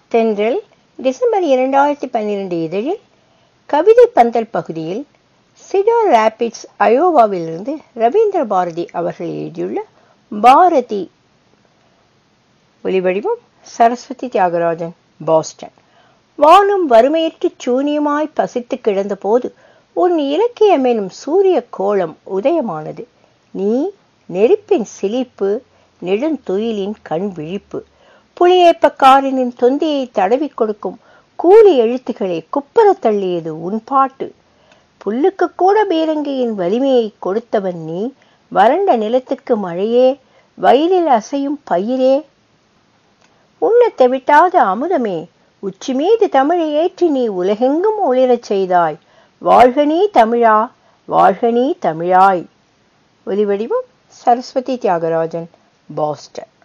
தென்றல் டிசம்பர் இரண்டாயிரத்தி பன்னிரண்டு இதழில் கவிதை பந்தல் பகுதியில் சிடார் ராபிட்ஸ் அயோவாவிலிருந்து ரவீந்திர பாரதி அவர்கள் எழுதியுள்ள பாரதி ஒலிவடிவம் சரஸ்வதி தியாகராஜன் பாஸ்டன் வானம் வறுமையற்று சூனியமாய் பசித்து கிடந்தபோது உன் இலக்கியம் எனும் சூரிய கோலம் உதயமானது நீ நெருப்பின் சிலிப்பு நெடுந்துயிலின் கண் விழிப்பு புளியேப்பக்காரனின் தொந்தியை தடவி கொடுக்கும் கூலி எழுத்துக்களை குப்பர தள்ளியது உன் பாட்டு புல்லுக்கு கூட பீரங்கியின் வலிமையை கொடுத்தவன் நீ வறண்ட நிலத்துக்கு மழையே வயலில் அசையும் பயிரே உண்ணத்தை விட்டாத அமுதமே உச்சி மீது தமிழை ஏற்றி நீ உலகெங்கும் ஒளிரச் செய்தாய் வாழ்க நீ தமிழா வாழ்க நீ தமிழாய் ஒலிவடிவம் சரஸ்வதி தியாகராஜன் பாஸ்டன்